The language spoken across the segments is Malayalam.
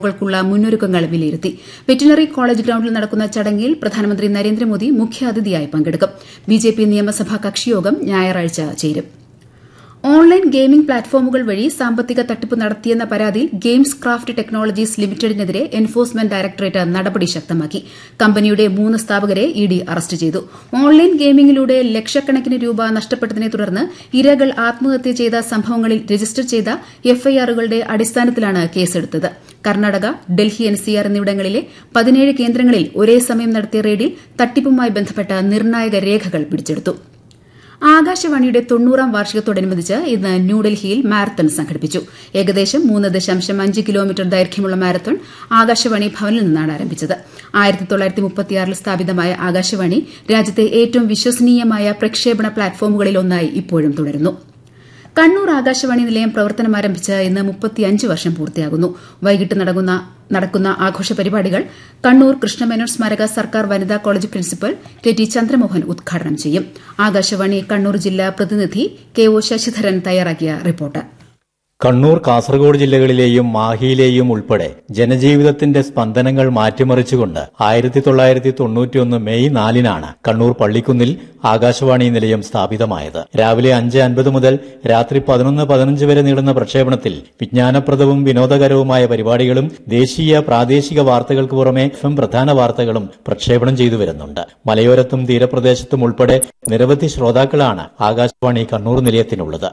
ക്കുള്ള മുന്നൊരുക്കങ്ങൾ വിലയിരുത്തി വെറ്റിനറി കോളേജ് ഗ്രൌണ്ടിൽ നടക്കുന്ന ചടങ്ങിൽ പ്രധാനമന്ത്രി നരേന്ദ്രമോദി മുഖ്യാതിഥിയായി പങ്കെടുക്കും ബിജെപി നിയമസഭാ കക്ഷിയോഗം ഞായറാഴ്ച ചേരും ഓൺലൈൻ ഗെയിമിംഗ് പ്ലാറ്റ്ഫോമുകൾ വഴി സാമ്പത്തിക തട്ടിപ്പ് നടത്തിയെന്ന പരാതിയിൽ ഗെയിംസ് ക്രാഫ്റ്റ് ടെക്നോളജീസ് ലിമിറ്റഡിനെതിരെ എൻഫോഴ്സ്മെന്റ് ഡയറക്ടറേറ്റ് നടപടി ശക്തമാക്കി കമ്പനിയുടെ മൂന്ന് സ്ഥാപകരെ ഇഡി അറസ്റ്റ് ചെയ്തു ഓൺലൈൻ ഗെയിമിംഗിലൂടെ ലക്ഷക്കണക്കിന് രൂപ നഷ്ടപ്പെട്ടതിനെ തുടർന്ന് ഇരകൾ ആത്മഹത്യ ചെയ്ത സംഭവങ്ങളിൽ രജിസ്റ്റർ ചെയ്ത എഫ്ഐആറുകളുടെ അടിസ്ഥാനത്തിലാണ് കേസെടുത്തത് കർണാടക ഡൽഹി എൻസിആർ എന്നിവിടങ്ങളിലെ പതിനേഴ് കേന്ദ്രങ്ങളിൽ ഒരേ സമയം നടത്തിയ റെയ്ഡിൽ തട്ടിപ്പുമായി ബന്ധപ്പെട്ട നിർണായക രേഖകൾ പിടിച്ചെടുത്തു ആകാശവാണിയുടെ തൊണ്ണൂറാം വാർഷികത്തോടനുബന്ധിച്ച് ഇന്ന് ന്യൂഡൽഹിയിൽ മാരത്തൺ സംഘടിപ്പിച്ചു ഏകദേശം മൂന്ന് ദശാംശം അഞ്ച് കിലോമീറ്റർ ദൈർഘ്യമുള്ള മാരത്തൺ ആകാശവാണി ഭവനിൽ നിന്നാണ് ആരംഭിച്ചത് ആയിരത്തി തൊള്ളായിരത്തി മുപ്പത്തിയാറിൽ സ്ഥാപിതമായ ആകാശവാണി രാജ്യത്തെ ഏറ്റവും വിശ്വസനീയമായ പ്രക്ഷേപണ പ്ലാറ്റ്ഫോമുകളിൽ ഒന്നായി ഇപ്പോഴും തുടരുന്നു കണ്ണൂർ ആകാശവാണി നിലയം പ്രവർത്തനം ആരംഭിച്ച് ഇന്ന് മുപ്പത്തിയഞ്ച് വർഷം പൂർത്തിയാകുന്നു വൈകിട്ട് നടക്കുന്ന ആഘോഷ പരിപാടികൾ കണ്ണൂർ കൃഷ്ണമേനോൻ സ്മാരക സർക്കാർ വനിതാ college principal K T Chandramohan ഉദ്ഘാടനം ചെയ്യും ആകാശവാണി കണ്ണൂർ ജില്ലാ പ്രതിനിധി കെ ഒ ശശിധരൻ തയ്യാറാക്കിയ റിപ്പോർട്ട് കണ്ണൂർ കാസർഗോഡ് ജില്ലകളിലെയും മാഹിയിലെയും ഉൾപ്പെടെ ജനജീവിതത്തിന്റെ സ്പന്ദനങ്ങൾ മാറ്റിമറിച്ചുകൊണ്ട് ആയിരത്തി തൊള്ളായിരത്തി തൊണ്ണൂറ്റിയൊന്ന് മെയ് നാലിനാണ് കണ്ണൂർ പള്ളിക്കുന്നിൽ ആകാശവാണി നിലയം സ്ഥാപിതമായത് രാവിലെ അഞ്ച് അൻപത് മുതൽ രാത്രി പതിനൊന്ന് പതിനഞ്ച് വരെ നീളുന്ന പ്രക്ഷേപണത്തിൽ വിജ്ഞാനപ്രദവും വിനോദകരവുമായ പരിപാടികളും ദേശീയ പ്രാദേശിക വാർത്തകൾക്ക് പുറമെ എഫും പ്രധാന വാർത്തകളും പ്രക്ഷേപണം ചെയ്തു വരുന്നുണ്ട് മലയോരത്തും തീരപ്രദേശത്തും ഉൾപ്പെടെ നിരവധി ശ്രോതാക്കളാണ് ആകാശവാണി കണ്ണൂർ നിലയത്തിനുള്ളത്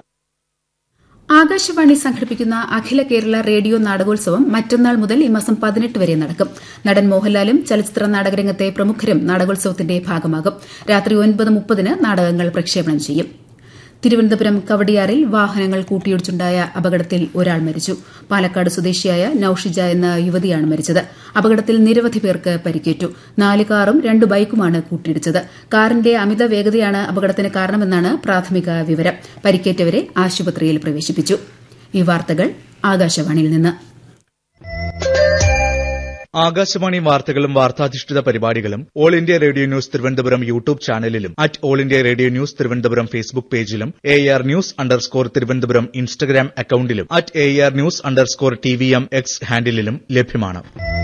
ആകാശവാണി സംഘടിപ്പിക്കുന്ന അഖില കേരള റേഡിയോ നാടകോത്സവം മറ്റന്നാൾ മുതൽ ഈ മാസം പതിനെട്ട് വരെ നടക്കും നടൻ മോഹൻലാലും ചലച്ചിത്ര നാടകരംഗത്തെ പ്രമുഖരും നാടകോത്സവത്തിന്റെ ഭാഗമാകും രാത്രി ഒൻപത് മുപ്പതിന് നാടകങ്ങൾ പ്രക്ഷേപണം ചെയ്യും തിരുവനന്തപുരം കവടിയാറിൽ വാഹനങ്ങൾ കൂട്ടിയിടിച്ചുണ്ടായ അപകടത്തിൽ ഒരാൾ മരിച്ചു പാലക്കാട് സ്വദേശിയായ നൌഷിജ എന്ന യുവതിയാണ് മരിച്ചത് അപകടത്തിൽ നിരവധി പേർക്ക് പരിക്കേറ്റു നാല് കാറും രണ്ട് ബൈക്കുമാണ് കൂട്ടിയിടിച്ചത് കാറിന്റെ അമിത വേഗതയാണ് അപകടത്തിന് കാരണമെന്നാണ് പ്രാഥമിക വിവരം പരിക്കേറ്റവരെ ആശുപത്രിയിൽ പ്രവേശിപ്പിച്ചു ഈ വാർത്തകൾ ആകാശവാണിയിൽ നിന്ന് ആകാശവാണി വാർത്തകളും വാർത്താധിഷ്ഠിത പരിപാടികളും all India radio news Thiruvananthapuram YouTube ചാനലിലും at all India radio news Thiruvananthapuram Facebook പേജിലും A R news underscore Thiruvananthapuram Instagram അക്കൌണ്ടിലും at A R news underscore T V M X ഹാൻഡിലും ലഭ്യമാണ്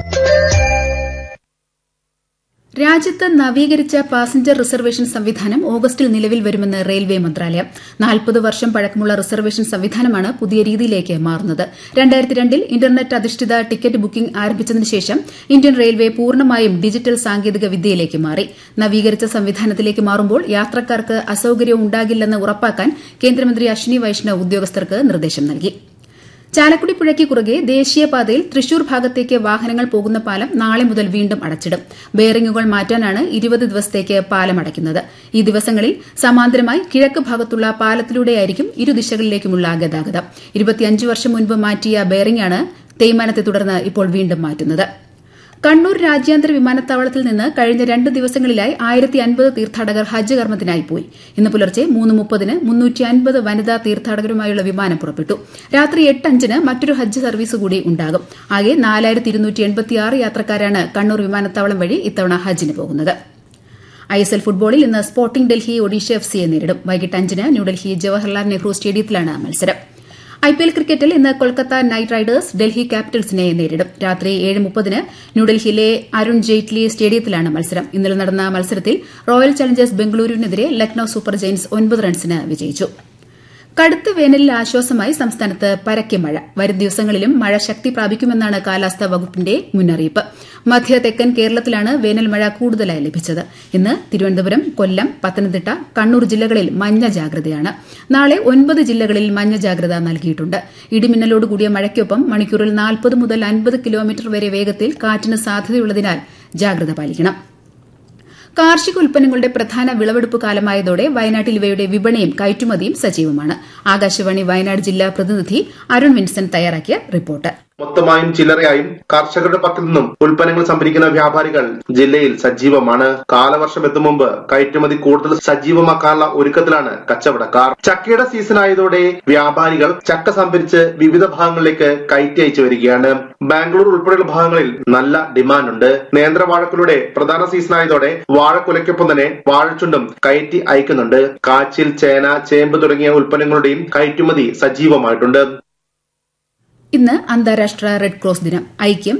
രാജ്യത്ത് നവീകരിച്ച പാസഞ്ചർ റിസർവേഷൻ സംവിധാനം ഓഗസ്റ്റിൽ നിലവിൽ വരുമെന്ന് റെയിൽവേ മന്ത്രാലയം നാൽപ്പത് വർഷം പഴക്കമുള്ള റിസർവേഷൻ സംവിധാനമാണ് പുതിയ രീതിയിലേക്ക് മാറുന്നത് രണ്ടായിരത്തി രണ്ടിൽ ഇന്റർനെറ്റ് അധിഷ്ഠിത ടിക്കറ്റ് ബുക്കിംഗ് ആരംഭിച്ചതിന് ശേഷം ഇന്ത്യൻ റെയിൽവേ പൂർണ്ണമായും ഡിജിറ്റൽ സാങ്കേതിക വിദ്യയിലേക്ക് മാറി നവീകരിച്ച സംവിധാനത്തിലേക്ക് മാറുമ്പോൾ യാത്രക്കാർക്ക് അസൌകര്യം ഉണ്ടാകില്ലെന്ന് ഉറപ്പാക്കാൻ കേന്ദ്രമന്ത്രി അശ്വിനി വൈഷ്ണവ് ഉദ്യോഗസ്ഥർക്ക് നിർദ്ദേശം നൽകി ചാലക്കുടി പുഴയ്ക്ക് കുറുകെ ദേശീയപാതയിൽ തൃശൂർ ഭാഗത്തേക്ക് വാഹനങ്ങൾ പോകുന്ന പാലം നാളെ മുതൽ വീണ്ടും അടച്ചിടും ബെയറിംഗുകൾ മാറ്റാനാണ് ഇരുപത് ദിവസത്തേക്ക് പാലം അടയ്ക്കുന്നത് ഈ ദിവസങ്ങളിൽ സമാന്തരമായി കിഴക്ക് ഭാഗത്തുള്ള പാലത്തിലൂടെയായിരിക്കും ഇരുദിശകളിലേക്കുമുള്ള ഗതാഗതം ഇരുപത്തിയഞ്ച് വർഷം മുൻപ് മാറ്റിയ ബെയറിംഗാണ് തേയ്മാനത്തെ തുടർന്ന് ഇപ്പോൾ വീണ്ടും മാറ്റുന്നത് കണ്ണൂർ രാജ്യാന്തര വിമാനത്താവളത്തിൽ നിന്ന് കഴിഞ്ഞ രണ്ട് ദിവസങ്ങളിലായി ആയിരത്തി അൻപത് തീർത്ഥാടകർ ഹജ്ജ് കർമ്മത്തിനായി പോയി ഇന്ന് പുലർച്ചെ മൂന്ന് മുപ്പതിന് മുന്നൂറ്റി അൻപത് വനിതാ തീർത്ഥാടകരുമായുള്ള വിമാനം പുറപ്പെട്ടു രാത്രി എട്ട് അഞ്ചിന് മറ്റൊരു ഹജ്ജ് സർവീസ് കൂടി ഉണ്ടാകും ആകെ നാലായിരത്തി ഇരുന്നൂറ്റി എൺപത്തിയാറ് യാത്രക്കാരാണ് കണ്ണൂർ വിമാനത്താവളം വഴി ഇത്തവണ ഹജ്ജിന് പോകുന്നത് ഐഎസ്എൽ ഫുട്ബോളിൽ ഇന്ന് സ്പോർട്ടിംഗ് ഡൽഹി ഒഡീഷ എഫ് സിയെ നേരിടും വൈകിട്ട് അഞ്ചിന് ന്യൂഡൽഹി ജവഹർലാൽ നെഹ്റു സ്റ്റേഡിയത്തിലാണ് മത്സരം ഐപിഎൽ ക്രിക്കറ്റിൽ ഇന്ന് കൊൽക്കത്ത നൈറ്റ് റൈഡേഴ്സ് ഡൽഹി ക്യാപിറ്റൽസിനെ നേരിടും രാത്രി ഏഴ് മുപ്പതിന് ന്യൂഡൽഹിയിലെ അരുൺ ജെയ്റ്റ്ലി സ്റ്റേഡിയത്തിലാണ് മത്സരം ഇന്നലെ നടന്ന മത്സരത്തിൽ റോയൽ ചലഞ്ചേഴ്സ് ബംഗളൂരുവിനെതിരെ ലക്നൌ സൂപ്പർ ജയന്റ്സ് ഒൻപത് റൺസിന് വിജയിച്ചു കടുത്ത വേനലിൽ ആശ്വാസമായി സംസ്ഥാനത്ത് പരക്കെ മഴ വരും ദിവസങ്ങളിലും മഴ ശക്തി പ്രാപിക്കുമെന്നാണ് കാലാവസ്ഥാ വകുപ്പിന്റെ മുന്നറിയിപ്പ് മധ്യ തെക്കൻ കേരളത്തിലാണ് വേനൽ മഴ കൂടുതലായി ലഭിച്ചത് ഇന്ന് തിരുവനന്തപുരം കൊല്ലം പത്തനംതിട്ട കണ്ണൂർ ജില്ലകളിൽ മഞ്ഞ ജാഗ്രതയാണ് നാളെ ഒൻപത് ജില്ലകളിൽ മഞ്ഞ ജാഗ്രത നൽകിയിട്ടുണ്ട് ഇടിമിന്നലോടുകൂടിയ മഴയ്ക്കൊപ്പം മണിക്കൂറിൽ നാൽപ്പത് മുതൽ അൻപത് കിലോമീറ്റർ വരെ വേഗത്തിൽ കാറ്റിന് സാധ്യതയുള്ളതിനാൽ ജാഗ്രത പാലിക്കണം കാർഷിക ഉൽപ്പന്നങ്ങളുടെ പ്രധാന വിളവെടുപ്പ് കാലമായതോടെ വയനാട്ടിൽ ഇവയുടെ വിപണിയും കയറ്റുമതിയും സജീവമാണ് ആകാശവാണി വയനാട് ജില്ലാ പ്രതിനിധി അരുൺ വിൻസെന്റ് തയ്യാറാക്കിയ റിപ്പോർട്ട് മൊത്തമായും ചില്ലറയായും കർഷകരുടെ പക്കൽ നിന്നും ഉൽപ്പന്നങ്ങൾ സംഭരിക്കുന്ന വ്യാപാരികൾ ജില്ലയിൽ സജീവമാണ് കാലവർഷം എത്തും മുമ്പ് കയറ്റുമതി കൂടുതൽ സജീവമാക്കാനുള്ള ഒരുക്കത്തിലാണ് കച്ചവടക്കാർ ചക്കയുടെ സീസൺ ആയതോടെ വ്യാപാരികൾ ചക്ക സംഭരിച്ച് വിവിധ ഭാഗങ്ങളിലേക്ക് കയറ്റി അയച്ചു വരികയാണ് ബാംഗ്ലൂർ ഉൾപ്പെടെയുള്ള ഭാഗങ്ങളിൽ നല്ല ഡിമാൻഡ് ഉണ്ട് നേന്ത്രവാഴക്കുലയുടെ പ്രധാന സീസൺ ആയതോടെ വാഴക്കുലയ്ക്കൊപ്പം തന്നെ വാഴച്ചുണ്ടും കയറ്റി അയക്കുന്നുണ്ട് കാച്ചിൽ ചേന ചേമ്പ് തുടങ്ങിയ ഉൽപ്പന്നങ്ങളുടെയും കയറ്റുമതി സജീവമായിട്ടുണ്ട് ഇന്ന് അന്താരാഷ്ട്ര റെഡ് ക്രോസ് ദിനം ഐക്യം